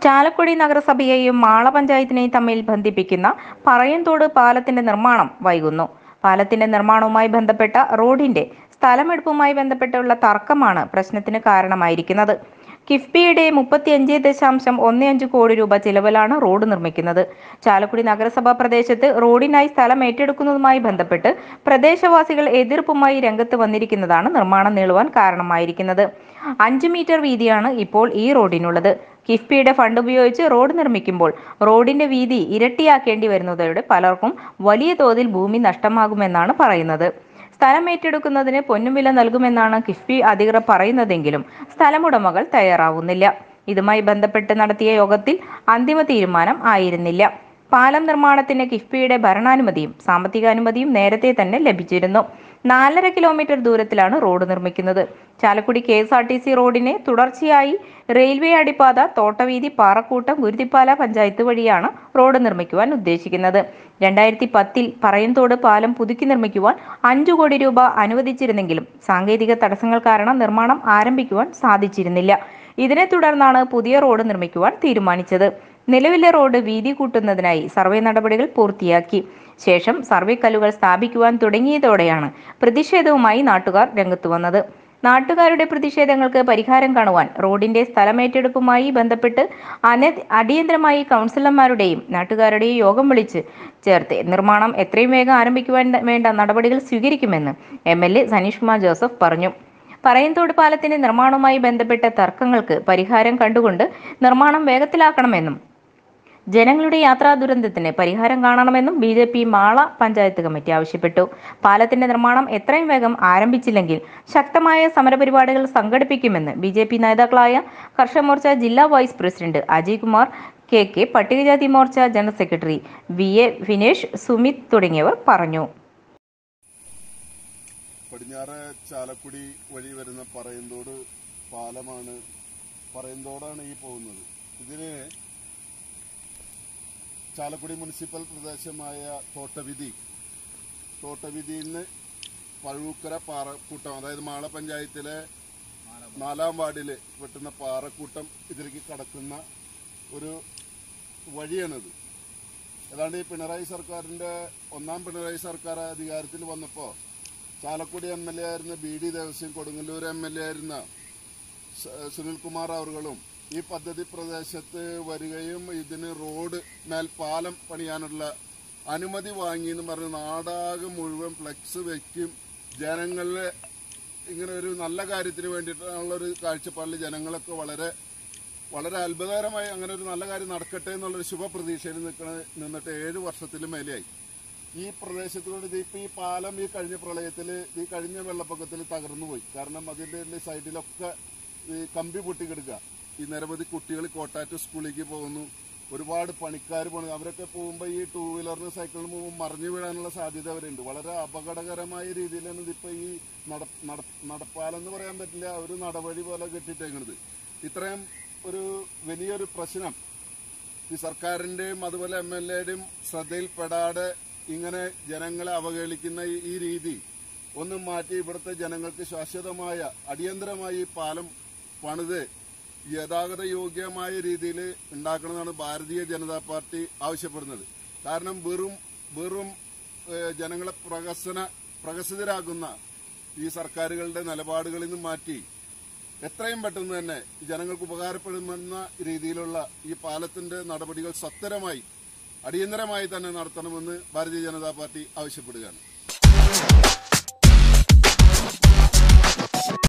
ചാലക്കുടി നഗരസഭയെയും മാള പഞ്ചായത്തിനെയും തമ്മിൽ ബന്ധിപ്പിക്കുന്ന പറയന്തോട് പാലത്തിന്റെ നിർമ്മാണം വൈകുന്നു പാലത്തിന്റെ നിർമ്മാണവുമായി ബന്ധപ്പെട്ട റോഡിന്റെ സ്ഥലമെടുപ്പുമായി ബന്ധപ്പെട്ടുള്ള തർക്കമാണ് പ്രശ്നത്തിന് കാരണമായിരിക്കുന്നത് കിഫ്ബിയുടെ മുപ്പത്തിയഞ്ച് ദശാംശം ഒന്ന് അഞ്ച് കോടി രൂപ ചിലവിലാണ് റോഡ് നിർമ്മിക്കുന്നത് ചാലക്കുടി നഗരസഭാ പ്രദേശത്ത് റോഡിനായി സ്ഥലം ഏറ്റെടുക്കുന്നതുമായി ബന്ധപ്പെട്ട് പ്രദേശവാസികൾ എതിർപ്പുമായി രംഗത്ത് വന്നിരിക്കുന്നതാണ് നിർമ്മാണം നീളുവാൻ കാരണമായിരിക്കുന്നത് അഞ്ച് മീറ്റർ വീതിയാണ് ഇപ്പോൾ ഈ റോഡിനുള്ളത് കിഫ്ബിയുടെ ഫണ്ട് ഉപയോഗിച്ച് റോഡ് നിർമ്മിക്കുമ്പോൾ റോഡിന്റെ വീതി ഇരട്ടിയാക്കേണ്ടി വരുന്നതോടെ പലർക്കും വലിയ തോതിൽ ഭൂമി നഷ്ടമാകുമെന്നാണ് പറയുന്നത് സ്ഥലം ഏറ്റെടുക്കുന്നതിന് പൊന്നുവില നൽകുമെന്നാണ് കിഫ്ബി അധികൃതർ പറയുന്നതെങ്കിലും സ്ഥലമുടമകൾ തയ്യാറാവുന്നില്ല ഇതുമായി ബന്ധപ്പെട്ട് നടത്തിയ യോഗത്തിൽ അന്തിമ തീരുമാനം ആയിരുന്നില്ല പാലം നിർമ്മാണത്തിന് കിഫ്ബിയുടെ ഭരണാനുമതിയും സാമ്പത്തിക അനുമതിയും നേരത്തെ തന്നെ ലഭിച്ചിരുന്നു നാലര കിലോമീറ്റർ ദൂരത്തിലാണ് റോഡ് നിർമ്മിക്കുന്നത് Chalakudy K S R T C റോഡിനെ തുടർച്ചയായി റെയിൽവേ അടിപ്പാത തോട്ടവീതി പാറക്കൂട്ടം ഗുരുതിപ്പാല പഞ്ചായത്ത് വഴിയാണ് റോഡ് നിർമ്മിക്കുവാൻ ഉദ്ദേശിക്കുന്നത് രണ്ടായിരത്തി പത്തിൽ പറയന്തോട് പാലം പുതുക്കി നിർമ്മിക്കുവാൻ അഞ്ചു കോടി രൂപ അനുവദിച്ചിരുന്നെങ്കിലും സാങ്കേതിക തടസ്സങ്ങൾ കാരണം നിർമ്മാണം ആരംഭിക്കുവാൻ സാധിച്ചിരുന്നില്ല ഇതിനെ തുടർന്നാണ് പുതിയ റോഡ് നിർമ്മിക്കുവാൻ തീരുമാനിച്ചത് നിലവിലെ റോഡ് വീതി കൂട്ടുന്നതിനായി സർവേ നടപടികൾ പൂർത്തിയാക്കി ശേഷം സർവേ കല്ലുകൾ സ്ഥാപിക്കുവാൻ തുടങ്ങിയതോടെയാണ് പ്രതിഷേധവുമായി നാട്ടുകാർ രംഗത്തു വന്നത് നാട്ടുകാരുടെ പ്രതിഷേധങ്ങൾക്ക് പരിഹാരം കാണുവാൻ റോഡിന്റെ സ്ഥലമേറ്റെടുപ്പുമായി ബന്ധപ്പെട്ട് അന അടിയന്തരമായി കൗൺസിലർമാരുടെയും നാട്ടുകാരുടെയും യോഗം വിളിച്ച് ചേർത്ത് നിർമ്മാണം എത്രയും വേഗം ആരംഭിക്കുവാൻ വേണ്ട നടപടികൾ സ്വീകരിക്കുമെന്ന് M L A Saneesh Kumar Joseph പറഞ്ഞു പറയന്തോട് പാലത്തിന്റെ നിർമ്മാണവുമായി ബന്ധപ്പെട്ട തർക്കങ്ങൾക്ക് പരിഹാരം കണ്ടുകൊണ്ട് നിർമ്മാണം വേഗത്തിലാക്കണമെന്നും ജനങ്ങളുടെ യാത്രാ ദുരന്തത്തിന് പരിഹാരം കാണണമെന്നും B J P Mala panchayat committee ആവശ്യപ്പെട്ടു പാലത്തിന്റെ നിർമ്മാണം എത്രയും വേഗം ആരംഭിച്ചില്ലെങ്കിൽ ശക്തമായ സമരപരിപാടികൾ സംഘടിപ്പിക്കുമെന്ന് ബി ജെ പി നേതാക്കളായ കർഷക മോർച്ച ജില്ലാ vice president Ajay Kumar K K പട്ടികജാതി Morcha general secretary V A Vinesh Sumith തുടങ്ങിയവർ പറഞ്ഞു പടിഞ്ഞാറ് ചാലക്കുടി വഴി വരുന്ന പറയന്തോട് പാലമാണ് പറയന്തോടാണ് ഈ പോകുന്നത് ഇതിന് ചാലക്കുടി മുനിസിപ്പൽ പ്രദേശമായ തോട്ടവിധി തോട്ടവിധിയിൽ നിന്ന് പഴുക്കര പാറക്കൂട്ടം അതായത് മാള പഞ്ചായത്തിലെ നാലാം വാർഡിൽ വെട്ടുന്ന പാറക്കൂട്ടം ഇതിലേക്ക് കടക്കുന്ന ഒരു വഴിയാണിത് ഏതാണ്ട് ഈ പിണറായി സർക്കാരിന്റെ ഒന്നാം പിണറായി സർക്കാർ അധികാരത്തിൽ വന്നപ്പോൾ ചാലക്കുടി എം എൽ എ ആയിരുന്ന B D Devaswom Kodungallur M L A ആയിരുന്ന സ- സുനിൽകുമാർ അവர்களுം ഈ പദ്ധതി പ്രദേശത്ത് വരികയും ഇതിന് റോഡ് മേൽ പാലം പണിയാനുള്ള അനുമതി വാങ്ങി എന്ന് പറഞ്ഞ് നാടാകെ മുഴുവൻ ഫ്ലെക്സ് വെക്കും ജനങ്ങളിലെ ഇങ്ങനെ ഒരു നല്ല കാര്യത്തിന് വേണ്ടിയിട്ടുള്ള ഒരു കാഴ്ചപ്പാടിൽ ജനങ്ങളൊക്കെ വളരെ വളരെ അത്ഭുതകരമായി അങ്ങനെ ഒരു നല്ല കാര്യം നടക്കട്ടെ എന്നുള്ളൊരു ശുഭപ്രതീക്ഷയിൽ നിൽക്കണ നിന്നിട്ട് ഏഴ് വർഷത്തിൽ മേലെയായി ഈ പ്രദേശത്തുകൊണ്ട് ഇത് ഇപ്പൊ ഈ പാലം ഈ കഴിഞ്ഞ പ്രളയത്തിൽ ഈ കഴിഞ്ഞ വെള്ളപ്പൊക്കത്തിൽ തകർന്നു പോയി കാരണം അതിന്റെ സൈഡിലൊക്കെ ഈ കമ്പി പൊട്ടിക്കിടക്കുക ഈ നിരവധി കുട്ടികൾ കോട്ടാറ്റ് സ്കൂളിലേക്ക് പോകുന്നു ഒരുപാട് പണിക്കാർ പോകുന്നു അവരൊക്കെ പോകുമ്പോൾ ഈ ടൂ വീലറിന് സൈക്കിളിന് പോകുമ്പോൾ മറിഞ്ഞു വീഴാനുള്ള സാധ്യത അവരുണ്ട് വളരെ അപകടകരമായ രീതിയിലാണ് ഇതിപ്പോ ഈ നട നട- നടപ്പാലം എന്ന് പറയാൻ പറ്റില്ല ഒരു നടവഴി പോലെ കെട്ടിട്ടേക്കുന്നത് ഇത്രയും ഒരു വലിയൊരു പ്രശ്നം ഈ സർക്കാരിന്റെയും അതുപോലെ എം എൽ എയുടെയും ശ്രദ്ധയിൽപ്പെടാതെ ഇങ്ങനെ ജനങ്ങളെ അവഹേളിക്കുന്ന ഈ- ഈ രീതി ഒന്നും മാറ്റി ഇവിടുത്തെ ജനങ്ങൾക്ക് ശാശ്വതമായ അടിയന്തരമായി ഈ പാലം പണിത് ഗതാഗത യോഗ്യമായ രീതിയിൽ ഉണ്ടാക്കണമെന്നാണ് ഭാരതീയ ജനതാ പാർട്ടി ആവശ്യപ്പെടുന്നത് കാരണം വെറും വെറും ഏഹ്, ജനങ്ങളെ പ്രകസന പ്രകസിതരാക്കുന്ന ഈ സർക്കാരുകളുടെ നിലപാടുകളിൽ നിന്ന് മാറ്റി എത്രയും പെട്ടെന്ന് തന്നെ ഈ ജനങ്ങൾക്ക് ഉപകാരപ്പെടുമെന്ന രീതിയിലുള്ള ഈ പാലത്തിന്റെ നടപടികൾ സത്വരമായി അടിയന്തരമായി തന്നെ നടത്തണമെന്ന് ഭാരതീയ ജനതാ പാർട്ടി ആവശ്യപ്പെടുകയാണ്